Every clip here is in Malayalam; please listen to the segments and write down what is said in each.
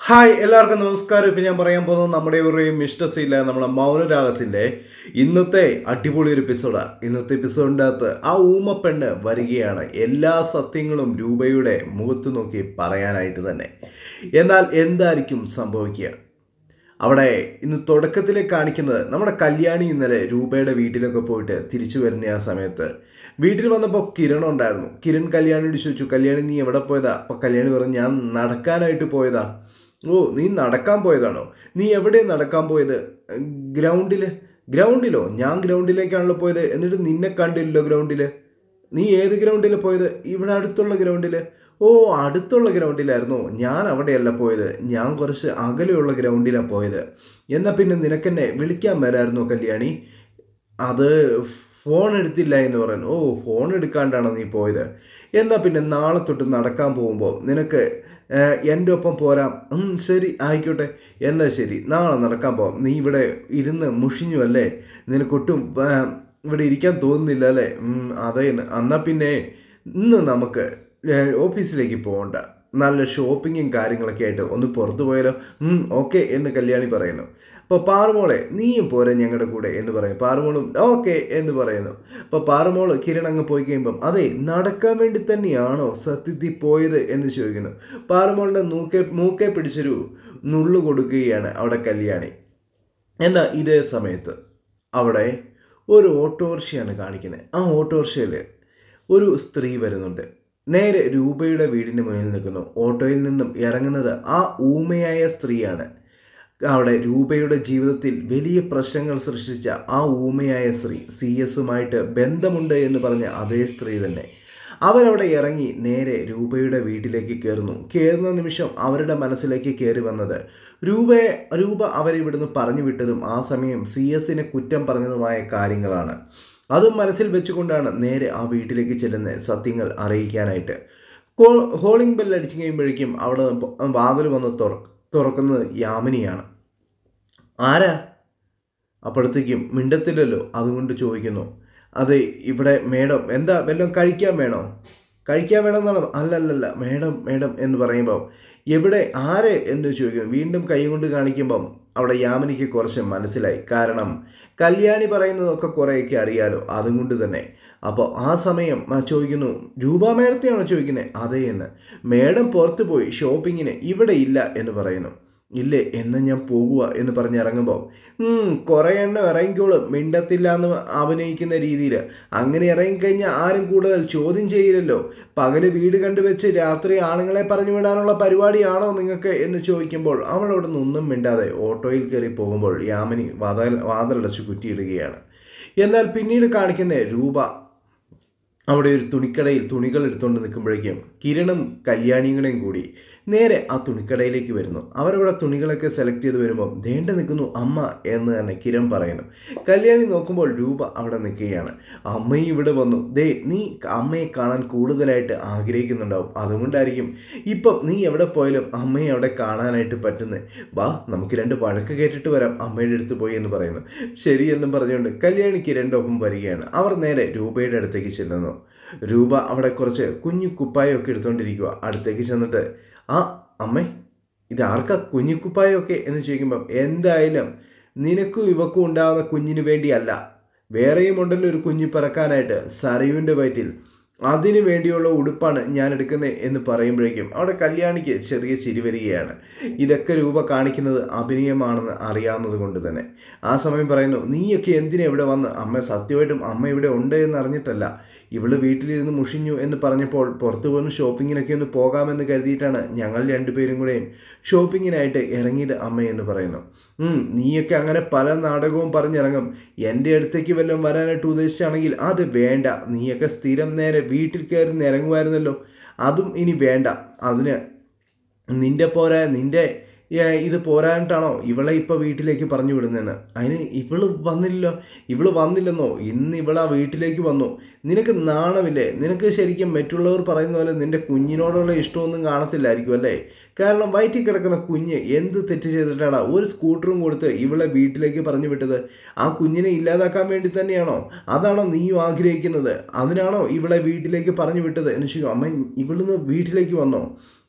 ഹായ് എല്ലാവർക്കും നമസ്കാരം ഇപ്പം ഞാൻ പറയാൻ പോകുന്നത് നമ്മുടെ ഒരു മിഷ്ടസില്ല നമ്മുടെ മൗനരാഗത്തിൻ്റെ ഇന്നത്തെ അടിപൊളി ഒരു എപ്പിസോഡാണ് ഇന്നത്തെ എപ്പിസോഡിൻ്റെ അകത്ത് ആ ഊമപ്പെണ്ണ് വരികയാണ് എല്ലാ സത്യങ്ങളും രൂപയുടെ മുഖത്ത് നോക്കി പറയാനായിട്ട് തന്നെ എന്നാൽ എന്തായിരിക്കും സംഭവിക്കുക അവിടെ ഇന്ന് തുടക്കത്തിൽ കാണിക്കുന്നത് നമ്മുടെ കല്യാണി ഇന്നലെ രൂപയുടെ വീട്ടിലൊക്കെ പോയിട്ട് തിരിച്ചു വരുന്ന ആ സമയത്ത് വീട്ടിൽ വന്നപ്പോൾ കിരൺ ഉണ്ടായിരുന്നു കിരൺ കല്യാണിയോട് ചോദിച്ചു കല്യാണി നീ എവിടെ പോയതാ അപ്പോൾ കല്യാണി പറഞ്ഞു ഞാൻ നടക്കാനായിട്ട് പോയതാ ഓ നീ നടക്കാൻ പോയതാണോ നീ എവിടെ നടക്കാൻ പോയത് ഗ്രൗണ്ടിൽ ഗ്രൗണ്ടിലോ ഞാൻ ഗ്രൗണ്ടിലേക്കാണല്ലോ പോയത് എന്നിട്ട് നിന്നെ കണ്ടില്ലല്ലോ ഗ്രൗണ്ടിൽ നീ ഏത് ഗ്രൗണ്ടിൽ പോയത് ഇവിടെ അടുത്തുള്ള ഗ്രൗണ്ടിൽ ഓ അടുത്തുള്ള ഗ്രൗണ്ടിലായിരുന്നോ ഞാൻ അവിടെയല്ല പോയത് ഞാൻ കുറച്ച് അകലെയുള്ള ഗ്രൗണ്ടിലാണ് പോയത് എന്നാൽ പിന്നെ നിനക്കെന്നെ വിളിക്കാൻ വരായിരുന്നോ കല്യാണി അത് ഫോൺ എടുത്തില്ല എന്ന് പറയുന്നു ഓ ഫോൺ എടുക്കാണ്ടാണോ നീ പോയത് എന്നാൽ പിന്നെ നാളെ തൊട്ട് നടക്കാൻ പോകുമ്പോൾ നിനക്ക് ഏഹ്, എൻ്റെ ഒപ്പം പോരാം ഉം, ശരി ആയിക്കോട്ടെ എന്നാൽ ശരി നാളെ നടക്കാൻ പോവാം നീ ഇവിടെ ഇരുന്ന് മുഷിഞ്ഞു അല്ലേ നിനക്കൊട്ടും ഏഹ്, ഇവിടെ ഇരിക്കാൻ തോന്നുന്നില്ല അല്ലേ ഉം, അതെ എന്നാൽ പിന്നെ ഇന്ന് നമുക്ക് ഏഹ്, ഓഫീസിലേക്ക് പോകണ്ട നല്ല ഷോപ്പിങ്ങും കാര്യങ്ങളൊക്കെ ആയിട്ട് ഒന്ന് പുറത്തു പോയാലോ ഓക്കെ എന്ന് കല്യാണി പറയുന്നു അപ്പോൾ പാറുമോളെ നീയും പോരെ ഞങ്ങളുടെ കൂടെ എന്ന് പറയും പാറുമോളും ഓക്കെ എന്ന് പറയുന്നു അപ്പോൾ പാറുമോള് കിരൺ അങ്ങ് പോയി കഴിയുമ്പം അതെ നടക്കാൻ വേണ്ടി തന്നെയാണോ സത്യത്തിൽ പോയത് എന്ന് ചോദിക്കുന്നു പാറുമോളുടെ മൂക്കെ മൂക്കെ പിടിച്ചൊരു നുള്ളു കൊടുക്കുകയാണ് അവിടെ കല്യാണി എന്നാൽ ഇതേ സമയത്ത് അവിടെ ഒരു ഓട്ടോറിക്ഷയാണ് കാണിക്കുന്നത് ആ ഓട്ടോറിക്ഷയിൽ ഒരു സ്ത്രീ വരുന്നുണ്ട് നേരെ രൂപയുടെ വീടിന് മുന്നിൽ നിൽക്കുന്നു ഓട്ടോയിൽ നിന്നും ഇറങ്ങുന്നത് ആ ഊമയായ സ്ത്രീയാണ് അവിടെ രൂപയുടെ ജീവിതത്തിൽ വലിയ പ്രശ്നങ്ങൾ സൃഷ്ടിച്ച ആ ഊമയായ സ്ത്രീ സി എസുമായിട്ട് ബന്ധമുണ്ട് എന്ന് പറഞ്ഞ അതേ സ്ത്രീ തന്നെ അവരവിടെ ഇറങ്ങി നേരെ രൂപയുടെ വീട്ടിലേക്ക് കയറുന്നു കയറുന്ന നിമിഷം അവരുടെ മനസ്സിലേക്ക് കയറി വന്നത് രൂപയെ രൂപ അവരെ ഇവിടുന്ന് പറഞ്ഞു വിട്ടതും ആ സമയം സി എസിനെ കുറ്റം പറഞ്ഞതുമായ കാര്യങ്ങളാണ് അതും മനസ്സിൽ വെച്ചുകൊണ്ടാണ് നേരെ ആ വീട്ടിലേക്ക് ചെല്ലുന്നത് സത്യങ്ങൾ അറിയിക്കാനായിട്ട് കോ ഹോളിംഗ് ബെൽ അടിച്ചു കഴിയുമ്പോഴേക്കും അവിടെ വാതിൽ വന്ന് തുറ തുറക്കുന്നത് യാമിനിയാണ് ആരാ അപ്പോഴത്തേക്കും മിണ്ടത്തില്ലല്ലോ അതുകൊണ്ട് ചോദിക്കുന്നു അതെ ഇവിടെ മേഡം എന്താ വല്ലതും കഴിക്കാൻ വേണോ കഴിക്കാൻ വേണമെന്നാണ് അല്ലല്ലല്ല മേഡം മേഡം എന്ന് പറയുമ്പോൾ എവിടെ ആരെ എന്ന് ചോദിക്കുന്നു വീണ്ടും കൈ കൊണ്ട് കാണിക്കുമ്പം അവിടെ യാമിനിക്ക് കുറച്ച് മനസ്സിലായി കാരണം കല്യാണി പറയുന്നതൊക്കെ കുറേയൊക്കെ അറിയാലോ അതുകൊണ്ട് തന്നെ അപ്പോൾ ആ സമയം ആ ചോദിക്കുന്നു രൂപ മേഡത്തെയാണോ ചോദിക്കുന്നത് അതെ എന്ന് മേഡം പുറത്ത് പോയി ഷോപ്പിങ്ങിന് ഇവിടെ ഇല്ല എന്ന് പറയുന്നു ഇല്ലേ എന്ന് ഞാൻ പോകുക എന്ന് പറഞ്ഞ് ഇറങ്ങുമ്പോൾ കുറേ എണ്ണം ഇറങ്ങിക്കോളും മിണ്ടത്തില്ല എന്ന് അഭിനയിക്കുന്ന രീതിയിൽ അങ്ങനെ ഇറങ്ങിക്കഴിഞ്ഞാൽ ആരും കൂടുതൽ ചോദ്യം ചെയ്യില്ലല്ലോ പകല് വീട് കണ്ടുവെച്ച് രാത്രി ആണുങ്ങളെ പറഞ്ഞു വിടാനുള്ള പരിപാടിയാണോ നിങ്ങൾക്ക് എന്ന് ചോദിക്കുമ്പോൾ അവൾ അവിടെ നിന്നൊന്നും മിണ്ടാതെ ഓട്ടോയിൽ കയറി പോകുമ്പോൾ യാമിനി വാതൽ വാതിലടച്ച് കുറ്റിയിടുകയാണ് എന്നാൽ പിന്നീട് കാണിക്കുന്ന രൂപ അവിടെ ഒരു തുണിക്കടയിൽ തുണികൾ എടുത്തുകൊണ്ട് നിൽക്കുമ്പോഴേക്കും കിരണും കല്യാണികളെയും കൂടി നേരെ ആ തുണിക്കടയിലേക്ക് വരുന്നു അവരവിടെ തുണികളൊക്കെ സെലക്ട് ചെയ്ത് വരുമ്പോൾ ദേണ്ട നിൽക്കുന്നു അമ്മ എന്ന് തന്നെ കിരൺ പറയുന്നു കല്യാണി നോക്കുമ്പോൾ രൂപ അവിടെ നിൽക്കുകയാണ് അമ്മയും ഇവിടെ വന്നു ദേ നീ അമ്മയെ കാണാൻ കൂടുതലായിട്ട് ആഗ്രഹിക്കുന്നുണ്ടാവും അതുകൊണ്ടായിരിക്കും ഇപ്പം നീ എവിടെ പോയാലും അമ്മയെ അവിടെ കാണാനായിട്ട് പറ്റുന്നത് വാ നമുക്ക് രണ്ട് വഴക്ക് കേട്ടിട്ട് വരാം അമ്മയുടെ അടുത്ത് പോയി എന്ന് പറയുന്നു ശരിയെന്നും പറഞ്ഞുകൊണ്ട് കല്യാണി കിരണിൻ്റെ ഒപ്പം വരികയാണ് അവർ നേരെ രൂപയുടെ അടുത്തേക്ക് ചെല്ലുന്നു രൂപ അവിടെ കുറച്ച് കുഞ്ഞു കുപ്പായമൊക്കെ എടുത്തുകൊണ്ടിരിക്കുക അടുത്തേക്ക് ചെന്നിട്ട് ആ അമ്മേ ഇത് ആർക്കാ കുഞ്ഞു കുപ്പായമൊക്കെ എന്ന് ചോദിക്കുമ്പം എന്തായാലും നിനക്കും ഇവക്കും ഉണ്ടാകുന്ന കുഞ്ഞിന് വേണ്ടിയല്ല വേറെയും ഉണ്ടല്ലോ ഒരു കുഞ്ഞ് പിറക്കാനായിട്ട് സരയുവിൻ്റെ വയറ്റിൽ അതിനു വേണ്ടിയുള്ള ഉടുപ്പാണ് ഞാൻ എടുക്കുന്നത് എന്ന് പറയുമ്പോഴേക്കും അവിടെ കല്യാണിക്ക് ചെറിയ ചിരി വരികയാണ് ഇതൊക്കെ രൂപ കാണിക്കുന്നത് അഭിനയമാണെന്ന് അറിയാവുന്നത് കൊണ്ട് തന്നെ ആ സമയം പറയുന്നു നീയൊക്കെ എന്തിനാ ഇവിടെ വന്ന് അമ്മ സത്യമായിട്ടും അമ്മ ഇവിടെ ഉണ്ട് എന്ന് അറിഞ്ഞിട്ടല്ല ഇവള് വീട്ടിലിരുന്ന് മുഷിഞ്ഞു എന്ന് പറഞ്ഞപ്പോൾ പുറത്തു പോകുന്ന ഷോപ്പിങ്ങിനൊക്കെ ഒന്ന് പോകാമെന്ന് കരുതിയിട്ടാണ് ഞങ്ങൾ രണ്ടുപേരും കൂടെയും ഷോപ്പിങ്ങിനായിട്ട് ഇറങ്ങിയത് അമ്മ എന്ന് പറയുന്നു ഉം, നീയൊക്കെ അങ്ങനെ പല നാടകവും പറഞ്ഞിറങ്ങും എൻ്റെ അടുത്തേക്ക് വല്ലതും വരാനായിട്ട് ഉദ്ദേശിച്ചാണെങ്കിൽ അത് വേണ്ട നീയൊക്കെ സ്ഥിരം നേരെ വീട്ടിൽ കയറി ഇറങ്ങുമായിരുന്നല്ലോ അതും ഇനി വേണ്ട അതിന് നിന്റെ പോരാ നിന്റെ ഏ, ഇത് പോരാഞ്ഞിട്ടാണോ ഇവളെ ഇപ്പോൾ വീട്ടിലേക്ക് പറഞ്ഞു വിടുന്നതെന്ന് അതിന് ഇവള് വന്നില്ലല്ലോ ഇവള് വന്നില്ലെന്നോ ഇന്ന് ഇവളാ വീട്ടിലേക്ക് വന്നു നിനക്ക് നാണമില്ലേ നിനക്ക് ശരിക്കും മറ്റുള്ളവർ പറയുന്ന പോലെ നിന്റെ കുഞ്ഞിനോടുള്ള ഇഷ്ടമൊന്നും കാണത്തില്ലായിരിക്കും അല്ലേ കാരണം വയറ്റിൽ കിടക്കുന്ന കുഞ്ഞ് എന്ത് തെറ്റ് ചെയ്തിട്ടാണ് ഒരു സ്കൂട്ടറും കൊടുത്ത് ഇവളെ വീട്ടിലേക്ക് പറഞ്ഞു വിട്ടത് ആ കുഞ്ഞിനെ ഇല്ലാതാക്കാൻ വേണ്ടി തന്നെയാണോ അതാണോ നീയും ആഗ്രഹിക്കുന്നത് അതിനാണോ ഇവളെ വീട്ടിലേക്ക് പറഞ്ഞു വിട്ടത് എന്ന് ചോദിക്കും അമ്മ ഇവിടുന്ന് വീട്ടിലേക്ക് വന്നോ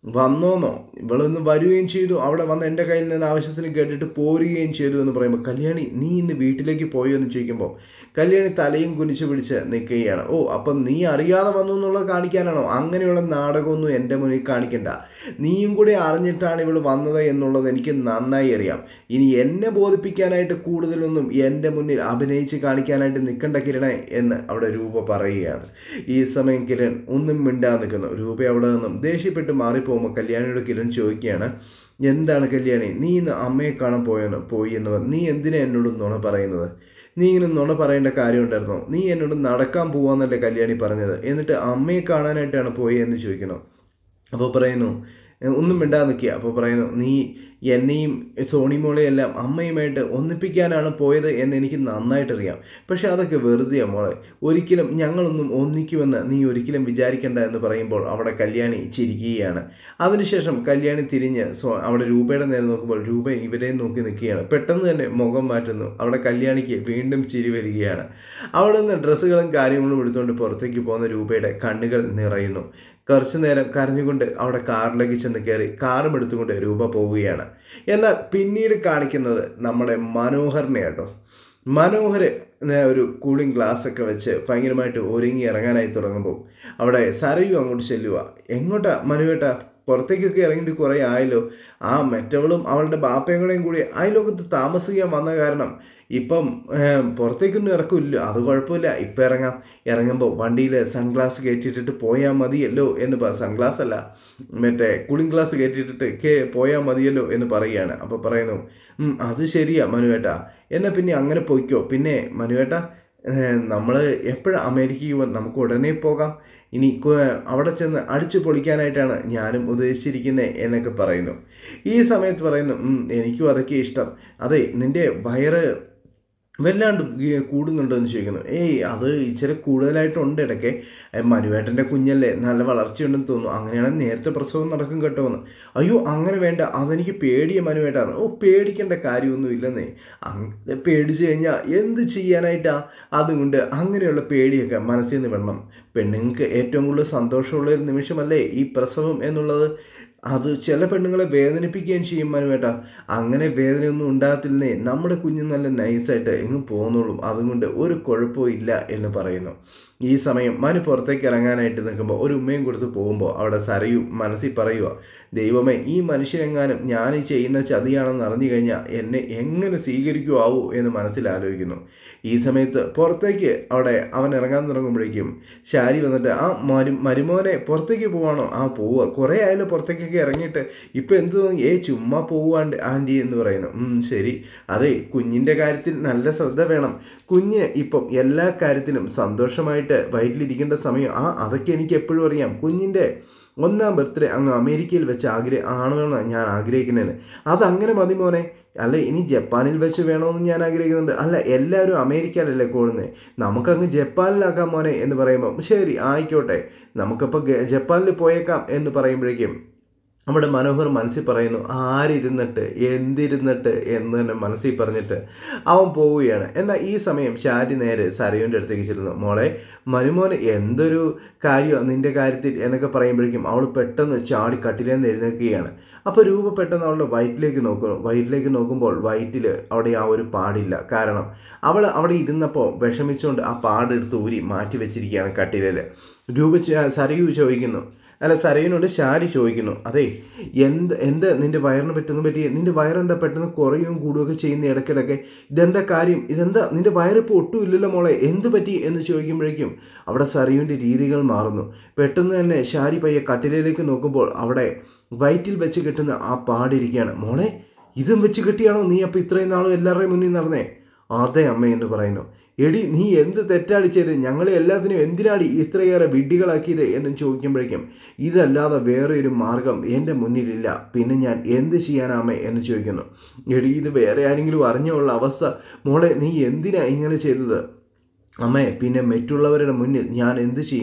വന്നോന്നോ ഇവളൊന്ന് വരികയും ചെയ്തു അവിടെ വന്ന് എൻ്റെ കയ്യിൽ നിന്ന് ആവശ്യത്തിന് കേട്ടിട്ട് പോരുകയും ചെയ്തു എന്ന് പറയുമ്പോൾ കല്യാണി നീ ഇന്ന് വീട്ടിലേക്ക് പോയോ എന്ന് ചോദിക്കുമ്പോൾ കല്യാണി തലയും കുനിച്ച് പിടിച്ച് നിൽക്കുകയാണ് ഓ അപ്പം നീ അറിയാതെ വന്നു എന്നുള്ളത് കാണിക്കാനാണോ അങ്ങനെയുള്ള നാടകമൊന്നും എൻ്റെ മുന്നിൽ കാണിക്കണ്ട നീയും കൂടി അറിഞ്ഞിട്ടാണ് ഇവൾ വന്നത് എന്നുള്ളത് എനിക്ക് നന്നായി അറിയാം ഇനി എന്നെ ബോധിപ്പിക്കാനായിട്ട് കൂടുതലൊന്നും എൻ്റെ മുന്നിൽ അഭിനയിച്ച് കാണിക്കാനായിട്ട് നിൽക്കണ്ട കിരണേ എന്ന് അവിടെ രൂപ പറയുകയാണ് ഈ സമയം കിരൺ ഒന്നും മിണ്ടാതെ നിൽക്കുന്നു രൂപ അവിടെ നിന്നും ദേഷ്യപ്പെട്ട് മാറിപ്പോകുമ്പോൾ കല്യാണിയോട് കിരൺ ചോദിക്കുകയാണ് എന്താണ് കല്യാണി നീ ഇന്ന് അമ്മയെ കാണാൻ പോയെന്ന് പോയി എന്ന് പറഞ്ഞു നീ എന്തിനാ എന്നോട് നുണ പറയുന്നത് നീ ഇങ്ങനെ നുണ പറയേണ്ട കാര്യമുണ്ടായിരുന്നോ നീ എന്നോട് നടക്കാൻ പോവാന്നല്ലേ കല്യാണി പറഞ്ഞത് എന്നിട്ട് അമ്മയെ കാണാനായിട്ടാണ് പോയി എന്ന് ചോദിക്കണം അപ്പോൾ പറയുന്നു "എ, ഒന്നും മിണ്ടാതെ നിൽക്കുക അപ്പോൾ പറയുന്നു നീ എന്നെയും സോണി മോളെയും എല്ലാം അമ്മയുമായിട്ട് ഒന്നിപ്പിക്കാനാണ് പോയത് എന്ന് എനിക്ക് നന്നായിട്ടറിയാം പക്ഷെ അതൊക്കെ വെറുതെയാണ് മോളെ ഒരിക്കലും ഞങ്ങളൊന്നും ഒന്നിക്കുമെന്ന് നീ ഒരിക്കലും വിചാരിക്കണ്ട എന്ന് പറയുമ്പോൾ അവിടെ കല്യാണി ചിരിക്കുകയാണ് അതിനുശേഷം കല്യാണി തിരിഞ്ഞ് സോ അവിടെ രൂപയുടെ നേരെ നോക്കുമ്പോൾ രൂപ ഇവരെ നോക്കി നിൽക്കുകയാണ് പെട്ടെന്ന് തന്നെ മുഖം മാറ്റുന്നു അവിടെ കല്യാണിക്ക് വീണ്ടും ചിരി വരികയാണ് അവിടെ നിന്ന് ഡ്രസ്സുകളും കാര്യങ്ങളും എടുത്തുകൊണ്ട് പുറത്തേക്ക് പോകുന്ന രൂപയുടെ കണ്ണുകൾ നിറയുന്നു കുറച്ചു നേരം കരഞ്ഞുകൊണ്ട് അവിടെ കാറിലേക്ക് ചെന്ന് കയറി കാറും എടുത്തുകൊണ്ട് രൂപ പോവുകയാണ് എന്നാൽ പിന്നീട് കാണിക്കുന്നത് നമ്മുടെ മനോഹറിനെ കേട്ടോ മനോഹർ ഒരു കൂളിംഗ് ഗ്ലാസ് ഒക്കെ വെച്ച് ഭയങ്കരമായിട്ട് ഒരുങ്ങി ഇറങ്ങാനായി തുടങ്ങുമ്പോൾ അവിടെ സരയു അങ്ങോട്ട് ചെല്ലുക എങ്ങോട്ടാ മനുവേട്ടാ പുറത്തേക്കൊക്കെ ഇറങ്ങിയിട്ട് കുറേ ആയല്ലോ ആ മറ്റവളും അവളുടെ ബാപ്പയും കൂടെയും കൂടി അയലോകത്ത് താമസിക്കാൻ വന്ന കാരണം ഇപ്പം ഏം, പുറത്തേക്കൊന്നും ഇറക്കില്ല അത് കുഴപ്പമില്ല ഇപ്പം ഇറങ്ങാം ഇറങ്ങുമ്പോൾ വണ്ടിയിൽ സൺഗ്ലാസ് കയറ്റിയിട്ടിട്ട് പോയാൽ മതിയല്ലോ എന്ന് പറ സൺഗ്ലാസ് അല്ല മറ്റേ കൂളിംഗ് ഗ്ലാസ് കയറ്റിയിട്ടിട്ട് കേ പോയാൽ മതിയല്ലോ എന്ന് പറയുകയാണ് അപ്പോൾ പറയുന്നു "ഉം, അത് ശരിയാ മനുവേട്ടാ എന്നാൽ പിന്നെ അങ്ങനെ പോയിക്കോ പിന്നെ മനുവേട്ടാ നമ്മൾ എപ്പോഴും അമേരിക്കയ്ക്ക് പോകും നമുക്ക് ഉടനെ പോകാം ഇനി കു- അവിടെ ചെന്ന് അടിച്ചു പൊളിക്കാനായിട്ടാണ് ഞാനും ഉദ്ദേശിച്ചിരിക്കുന്നത് എന്നൊക്കെ പറയുന്നു ഈ സമയത്ത് പറയുന്നു "ഉം, എനിക്കും അതൊക്കെ ഇഷ്ടം അതെ നിൻ്റെ വയറ് വല്ലാണ്ട് ഗ- കൂടുന്നുണ്ടോ എന്ന് ചോദിക്കുന്നു ഏയ് അത് ഇച്ചിരി കൂടുതലായിട്ടുണ്ട് ഇടയ്ക്ക് ഏ, മനുവേട്ടൻ്റെ കുഞ്ഞല്ലേ നല്ല വളർച്ചയുണ്ടെന്ന് തോന്നുന്നു അങ്ങനെയാണെങ്കിൽ നേരത്തെ പ്രസവം നടക്കും കേട്ടോ എന്ന് അയ്യോ അങ്ങനെ വേണ്ട അതെനിക്ക് പേടിയ മനുവേട്ടാണ് ഓ പേടിക്കേണ്ട കാര്യമൊന്നും ഇല്ലെന്നേ അങ്ങനെ പേടിച്ചു കഴിഞ്ഞാൽ എന്ത് ചെയ്യാനായിട്ടാ അതുകൊണ്ട് അങ്ങനെയുള്ള പേടിയൊക്കെ മനസ്സിൽ നിന്ന് വിടണം പെണ്ണുങ്ങൾക്ക് ഏറ്റവും കൂടുതൽ സന്തോഷമുള്ള ഒരു നിമിഷമല്ലേ ഈ പ്രസവം എന്നുള്ളത് അത് ചില പെണ്ണുങ്ങളെ വേദനിപ്പിക്കുകയും ചെയ്യും മനുവേട്ടാ അങ്ങനെ വേദനയൊന്നും ഉണ്ടാകത്തില്ലേ നമ്മുടെ കുഞ്ഞ് നല്ല നൈസായിട്ട് എങ്ങും പോകുന്നുള്ളൂ അതുകൊണ്ട് ഒരു കുഴപ്പവും ഇല്ല എന്ന് പറയുന്നു ഈ സമയം മനു പുറത്തേക്ക് ഇറങ്ങാനായിട്ട് നിൽക്കുമ്പോൾ ഒരു ഉമ്മയും കൊടുത്ത് പോകുമ്പോൾ അവിടെ സരയു മനസ്സിൽ പറയുക ദൈവമേ ഈ മനുഷ്യനെങ്ങാനും ഞാൻ ഈ ചെയ്യുന്ന ചതിയാണെന്ന് അറിഞ്ഞു കഴിഞ്ഞാൽ എന്നെ എങ്ങനെ സ്വീകരിക്കുമാവൂ എന്ന് മനസ്സിൽ ആലോചിക്കുന്നു ഈ സമയത്ത് പുറത്തേക്ക് അവിടെ അവൻ ഇറങ്ങാൻ തുടങ്ങുമ്പോഴേക്കും ശാരി വന്നിട്ട് ആ മരു മരുമോനെ പുറത്തേക്ക് പോവാണോ ആ പോവുക കുറേ ആയാലും പുറത്തേക്കൊക്കെ ഇറങ്ങിയിട്ട് ഇപ്പം എന്ത് തോന്നി ഏ ചുമ്മാ പോവാണ്ട് ആൻറ്റി എന്ന് പറയുന്നു "ഉം, ശരി അതെ കുഞ്ഞിൻ്റെ കാര്യത്തിൽ നല്ല ശ്രദ്ധ വേണം കുഞ്ഞ് ഇപ്പം എല്ലാ കാര്യത്തിലും സന്തോഷമായിട്ട് വയറ്റിലിരിക്കേണ്ട സമയം ആ അതൊക്കെ എനിക്ക് എപ്പോഴും അറിയാം കുഞ്ഞിൻ്റെ ഒന്നാം ബർത്ത്ഡേ അങ്ങ് അമേരിക്കയിൽ വെച്ച് ആഗ്രഹ ആണെന്നാണ് ഞാൻ ആഗ്രഹിക്കുന്നത് അതങ്ങനെ മതി മോനെ അല്ല ഇനി ജപ്പാനിൽ വെച്ച് വേണമെന്ന് ഞാൻ ആഗ്രഹിക്കുന്നുണ്ട് അല്ല എല്ലാവരും അമേരിക്കയിലല്ലേ കൂടുന്നത് നമുക്കങ്ങ് ജപ്പാനിലാക്കാം മോനെ എന്ന് പറയുമ്പം ശരി ആയിക്കോട്ടെ നമുക്കപ്പോൾ ഗ- ജപ്പാനിൽ പോയേക്കാം എന്ന് പറയുമ്പോഴേക്കും നമ്മുടെ മനോഹർ മനസ്സിൽ പറയുന്നു ആരിരുന്നിട്ട് എന്തിരുന്നിട്ട് എന്ന് തന്നെ മനസ്സിൽ പറഞ്ഞിട്ട് അവൻ പോവുകയാണ് എന്നാൽ ഈ സമയം ഷാരി നേരെ സരയുൻ്റെ അടുത്തേക്ക് ചെല്ലുന്നു മോളെ മനുമോന് എന്തൊരു കാര്യമാണ് നിൻ്റെ കാര്യത്തിൽ എന്നൊക്കെ പറയുമ്പോഴേക്കും അവൾ പെട്ടെന്ന് ചാടി കട്ടിലേന്ന് എഴുന്നേൽക്കുകയാണ് അപ്പോൾ രൂപ പെട്ടെന്ന് അവളുടെ വയറ്റിലേക്ക് നോക്കുന്നു വയറ്റിലേക്ക് നോക്കുമ്പോൾ വയറ്റിൽ അവിടെ ആ ഒരു പാടില്ല കാരണം അവൾ അവിടെ ഇരുന്നപ്പോൾ വിഷമിച്ചുകൊണ്ട് ആ പാടെടുത്ത് ഊരി മാറ്റി വെച്ചിരിക്കുകയാണ് കട്ടിലേൽ രൂപ ച- സരയു ചോദിക്കുന്നു അല്ല സരയിനോട് ശാരി ചോദിക്കുന്നു അതെ എന്ത് എന്ത് നിന്റെ വയറിന് പറ്റുന്ന പറ്റി നിന്റെ വയറെന്താ പെട്ടെന്ന് കുറയുകയും കൂടുകയൊക്കെ ചെയ്യുന്ന ഇടയ്ക്കിടയ്ക്ക് ഇതെന്താ കാര്യം ഇതെന്താ നിന്റെ വയറിപ്പോൾ ഒട്ടും ഇല്ലല്ലോ മോളെ എന്ത് പറ്റി എന്ന് ചോദിക്കുമ്പോഴേക്കും അവിടെ സരയുവിൻ്റെ രീതികൾ മാറുന്നു പെട്ടെന്ന് തന്നെ ശാരി പയ്യെ കട്ടിലേക്ക് നോക്കുമ്പോൾ അവിടെ വയറ്റിൽ വെച്ച് കെട്ടുന്ന ആ പാടിരിക്കുകയാണ് മോളെ ഇതും വെച്ച് കെട്ടിയാണോ നീ അപ്പോൾ ഇത്രയും നാളും എല്ലാവരുടെയും മുന്നിൽ നടന്നേ അതെ അമ്മ എന്ന് പറയുന്നു എടി നീ എന്ത് തെറ്റാടി ചെയ്ത് ഞങ്ങളെ എല്ലാത്തിനും എന്തിനാടി ഇത്രയേറെ വിഡ്ഢികളാക്കിയത് എന്ന് ചോദിക്കുമ്പോഴേക്കും ഇതല്ലാതെ വേറെ ഒരു മാർഗം എൻ്റെ മുന്നിലില്ല പിന്നെ ഞാൻ എന്ത് ചെയ്യാനാമേ എന്ന് ചോദിക്കുന്നു എടി ഇത് വേറെ ആരെങ്കിലും അറിഞ്ഞുള്ള അവസ്ഥ മോളെ നീ എന്തിനാ ഇങ്ങനെ ചെയ്തത് അമ്മേ പിന്നെ മറ്റുള്ളവരുടെ മുന്നിൽ ഞാൻ എന്ത് ചെയ്യും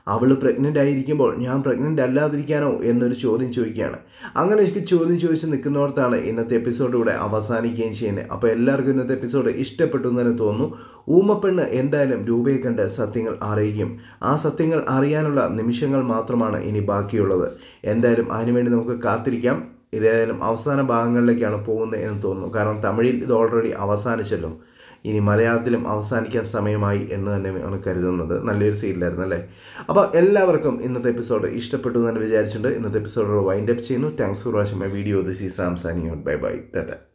അവൾ പ്രഗ്നൻ്റ് ആയിരിക്കുമ്പോൾ ഞാൻ പ്രഗ്നൻ്റ് അല്ലാതിരിക്കാനോ എന്നൊരു ചോദ്യം ചോദിക്കുകയാണ് അങ്ങനെ എനിക്ക് ചോദ്യം ചോദിച്ച് നിൽക്കുന്നോടത്താണ് ഇന്നത്തെ എപ്പിസോഡ് ഇവിടെ അവസാനിക്കുകയും ചെയ്യുന്നത് അപ്പോൾ എല്ലാവർക്കും ഇന്നത്തെ എപ്പിസോഡ് ഇഷ്ടപ്പെട്ടു എന്ന് തന്നെ തോന്നുന്നു ഊമപ്പെണ്ണ് എന്തായാലും രൂപയെ കണ്ട് സത്യങ്ങൾ അറിയിക്കും ആ സത്യങ്ങൾ അറിയാനുള്ള നിമിഷങ്ങൾ മാത്രമാണ് ഇനി ബാക്കിയുള്ളത് എന്തായാലും അതിനുവേണ്ടി നമുക്ക് കാത്തിരിക്കാം ഇതേതായാലും അവസാന ഭാഗങ്ങളിലേക്കാണ് പോകുന്നത് എന്ന് തോന്നുന്നു കാരണം തമിഴിൽ ഇത് ഓൾറെഡി അവസാനിച്ചല്ലോ ഇനി മലയാളത്തിലും അവസാനിക്കാൻ സമയമായി എന്ന് തന്നെയാണ് കരുതുന്നത് നല്ലൊരു സീരിയലായിരുന്നു അല്ലേ അപ്പോൾ എല്ലാവർക്കും ഇന്നത്തെ എപ്പിസോഡ് ഇഷ്ടപ്പെട്ടു എന്ന് തന്നെ വിചാരിച്ചിട്ടുണ്ട് ഇന്നത്തെ എപ്പിസോഡ് വൈൻഡ് അപ്പ് ചെയ്യുന്നു thanks for watching my video this ഈ സാം സാനിയോൺ ബൈ ബൈ ടാറ്റ